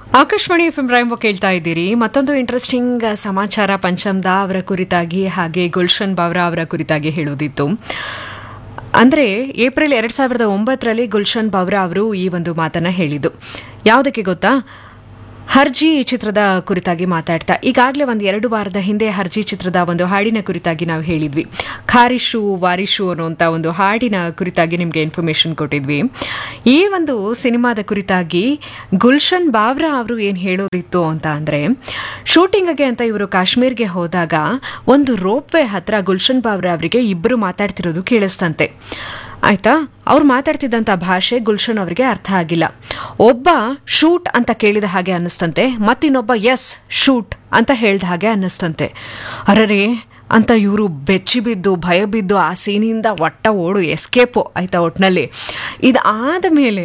Akashvani F M rainbow ಕೇಳ್ತಾ ಇದ್ದೀರಿ ಮತ್ತೊಂದು ಇಂಟ್ರೆಸ್ಟಿಂಗ್ ಸಮಾಚಾರ ಪಂಚಮ್ದಾ ಅವರ ಕುರಿತಾಗಿ ಹಾಗೆ ಗುಲ್ಶನ್ ಬಾವ್ರಾ ಅವರ ಕುರಿತಾಗಿ ಹೇಳೋದಿತ್ತು ಅಂದ್ರೆ ಏಪ್ರಿಲ್ ಎರಡ್ ಸಾವಿರದ ಒಂಬತ್ತರಲ್ಲಿ ಗುಲ್ಶನ್ ಬಾವ್ರಾ ಅವರು ಈ ಒಂದು ಮಾತನ್ನ ಹೇಳಿದ್ದು ಯಾವುದಕ್ಕೆ ಗೊತ್ತಾ ಹರ್ಜಿ ಚಿತ್ರದ ಕುರಿತಾಗಿ ಮಾತಾಡ್ತಾ ಈಗಾಗಲೇ ಒಂದು ಎರಡು ವಾರದ ಹಿಂದೆ ಹರ್ಜಿ ಚಿತ್ರದ ಒಂದು ಹಾಡಿನ ಕುರಿತಾಗಿ ನಾವು ಹೇಳಿದ್ವಿ ಖಾರಿಶು ವಾರಿಶು ಅನ್ನುವಂಥ ಒಂದು ಹಾಡಿನ ಕುರಿತಾಗಿ ನಿಮಗೆ ಇನ್ಫಾರ್ಮೇಶನ್ ಕೊಟ್ಟಿದ್ವಿ ಈ ಒಂದು ಸಿನಿಮಾದ ಕುರಿತಾಗಿ ಗುಲ್ಶನ್ ಬಾವ್ರಾ ಅವರು ಏನು ಹೇಳೋದಿತ್ತು ಅಂತ ಅಂದರೆ ಶೂಟಿಂಗ್ಗೆ ಅಂತ ಇವರು ಕಾಶ್ಮೀರ್ಗೆ ಹೋದಾಗ ಒಂದು ರೋಪ್ವೇ ಹತ್ರ ಗುಲ್ಶನ್ ಬಾವ್ರಾ ಅವರಿಗೆ ಇಬ್ಬರು ಮಾತಾಡ್ತಿರೋದು ಕೇಳಿಸ್ತಂತೆ ಆಯ್ತಾ ಅವ್ರು ಮಾತಾಡ್ತಿದ್ದಂಥ ಭಾಷೆ ಗುಲ್ಶನ್ ಅವರಿಗೆ ಅರ್ಥ ಆಗಿಲ್ಲ ಒಬ್ಬ ಶೂಟ್ ಅಂತ ಕೇಳಿದ ಹಾಗೆ ಅನ್ನಿಸ್ತಂತೆ ಮತ್ತಿನ್ನೊಬ್ಬ ಎಸ್ ಶೂಟ್ ಅಂತ ಹೇಳ್ದ ಹಾಗೆ ಅನ್ನಿಸ್ತಂತೆ ಅರರೇ ಅಂತ ಇವರು ಬೆಚ್ಚಿ ಬಿದ್ದು ಭಯ ಬಿದ್ದು ಆ ಸೀನಿಂದ ಒಟ್ಟ ಓಡು ಎಸ್ಕೇಪು ಆಯ್ತಾ ಒಟ್ಟಿನಲ್ಲಿ ಇದು ಆದಮೇಲೆ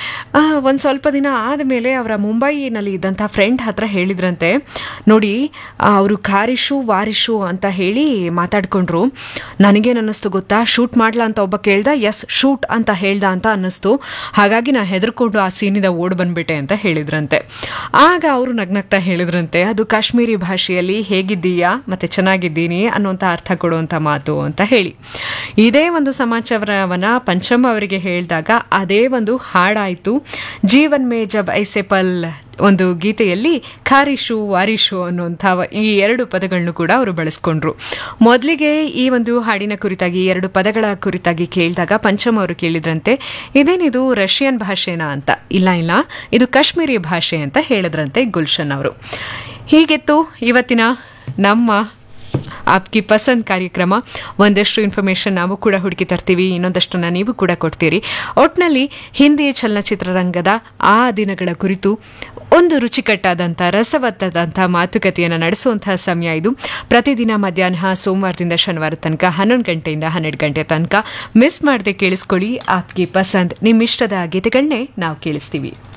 ಒಂದು ಸ್ವಲ್ಪ ದಿನ ಆದಮೇಲೆ ಅವರ ಮುಂಬೈನಲ್ಲಿ ಇದ್ದಂಥ ಫ್ರೆಂಡ್ ಹತ್ರ ಹೇಳಿದ್ರಂತೆ ನೋಡಿ ಅವರು ಖಾರಿಶು ವಾರಿಶು ಅಂತ ಹೇಳಿ ಮಾತಾಡ್ಕೊಂಡ್ರು ನನಗೇನು ಅನ್ನಿಸ್ತು ಗೊತ್ತಾ ಶೂಟ್ ಮಾಡ್ಲಾ ಅಂತ ಒಬ್ಬ ಕೇಳ್ದ ಎಸ್ ಶೂಟ್ ಅಂತ ಹೇಳ್ದ ಅಂತ ಅನ್ನಿಸ್ತು ಹಾಗಾಗಿ ನಾ ಹೆದರ್ಕೊಂಡು ಆ ಸೀನಿಂದ ಓಡ್ ಬಂದ್ಬಿಟ್ಟೆ ಅಂತ ಹೇಳಿದ್ರಂತೆ ಆಗ ಅವರು ನಗ್ನಗ್ತಾ ಹೇಳಿದ್ರಂತೆ ಅದು ಕಾಶ್ಮೀರಿ ಭಾಷೆಯಲ್ಲಿ ಹೇಗಿದ್ದೀಯಾ ಮತ್ತೆ ಚೆನ್ನಾಗಿದ್ದೀನಿ ಅನ್ನುವಂಥ ಅರ್ಥ ಕೊಡುವಂಥ ಮಾತು ಅಂತ ಹೇಳಿ ಇದೇ ಒಂದು ಸಮಾಚಾರವನ್ನ ಪಂಚಮ ಅವರಿಗೆ ಹೇಳಿದಾಗ ಅದೇ ಒಂದು ಹಾಡಾಯಿತು ಜೀವನ್ ಮೇ ಜಬ್ ಐಸೆಪಲ್ ಒಂದು ಗೀತೆಯಲ್ಲಿ ಖಾರಿಶು ವಾರಿಶು ಅನ್ನುವಂಥ ಈ ಎರಡು ಪದಗಳನ್ನು ಕೂಡ ಅವರು ಬಳಸ್ಕೊಂಡ್ರು ಮೊದಲಿಗೆ ಈ ಒಂದು ಹಾಡಿನ ಕುರಿತಾಗಿ ಎರಡು ಪದಗಳ ಕುರಿತಾಗಿ ಕೇಳಿದಾಗ ಪಂಚಮ ಅವರು ಕೇಳಿದ್ರಂತೆ ಇದೇನಿದು ರಷ್ಯನ್ ಭಾಷೆನಾ ಅಂತ ಇಲ್ಲ ಇಲ್ಲ ಇದು ಕಾಶ್ಮೀರಿ ಭಾಷೆ ಅಂತ ಹೇಳಿದ್ರಂತೆ ಗುಲ್ಶನ್ ಅವರು ಹೀಗಿತ್ತು ಇವತ್ತಿನ ನಮ್ಮ ಆಪ್ಕಿ ಪಸಂದ್ ಕಾರ್ಯಕ್ರಮ ಒಂದಷ್ಟು ಇನ್ಫಾರ್ಮೇಷನ್ ನಾವು ಕೂಡ ಹುಡುಕಿ ತರ್ತೀವಿ ಇನ್ನೊಂದಷ್ಟನ್ನ ನೀವು ಕೂಡ ಕೊಡ್ತೀರಿ ಒಟ್ನಲ್ಲಿ ಹಿಂದಿ ಚಲನಚಿತ್ರರಂಗದ ಆ ದಿನಗಳ ಕುರಿತು ಒಂದು ರುಚಿಕಟ್ಟಾದಂಥ ರಸವತ್ತಾದಂಥ ಮಾತುಕತೆಯನ್ನು ನಡೆಸುವಂತಹ ಸಮಯ ಇದು ಪ್ರತಿದಿನ ಮಧ್ಯಾಹ್ನ ಸೋಮವಾರದಿಂದ ಶನಿವಾರ ತನಕ ಹನ್ನೊಂದು ಗಂಟೆಯಿಂದ ಹನ್ನೆರಡು ಗಂಟೆ ತನಕ ಮಿಸ್ ಮಾಡದೆ ಕೇಳಿಸ್ಕೊಳ್ಳಿ ಆಪ್ಕಿ ಪಸಂದ್ ನಿಮ್ಮಿಷ್ಟದ ಗೀತೆಗಳನ್ನೇ ನಾವು ಕೇಳಿಸ್ತೀವಿ